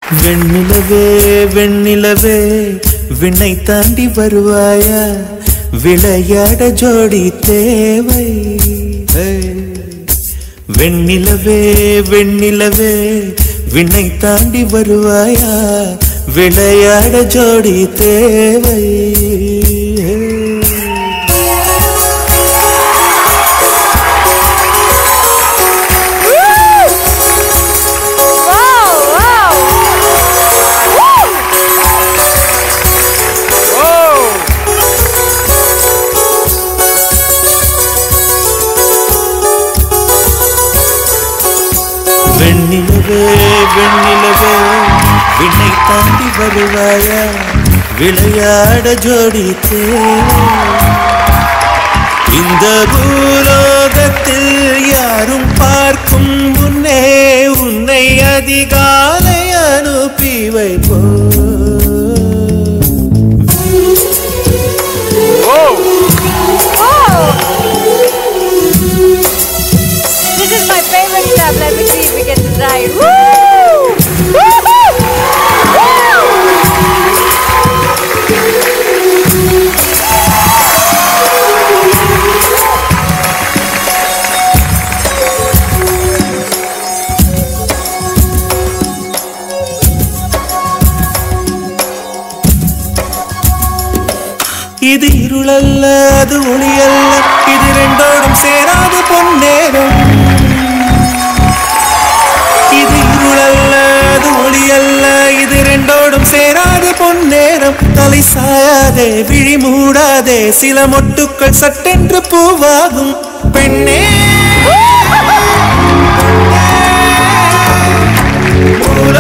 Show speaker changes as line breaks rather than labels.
வெண்ணிலவே வெண்ணிலவே விண்ணை தாண்டி வருவாயா விளையாட ஜோடி தேவை ஏய். வெண்ணிலவே வெண்ணிலவே விண்ணை தாண்டி வருவாயா விளையாட ஜோடி தேவை ஏய். வெண்ணிலவே வெண்ணிலவே விண்ணை தாண்டி வருவாயா விளையாட ஜோடி தேவை இந்த பூலோகத்தில் யாரும் பார்க்கும் முன்னே உன்னை அதிகாலை அனுப்பி வைப்போ
This is my favorite step. Let me see if we get this right. Woo! Woo-hoo!
இது இருளல்ல அது ஒளியல்ல இது ரெண்டோடும் சேராது பொன்னேரம் இது இருளல்ல அது ஒளியல்ல இது ரெண்டோடும் சேராது பொன்னேரம் தலை சாயாதே விழி மூடாதே சில மொட்டுக்கள் சட்டென்று பூவாகும் பெண்ணே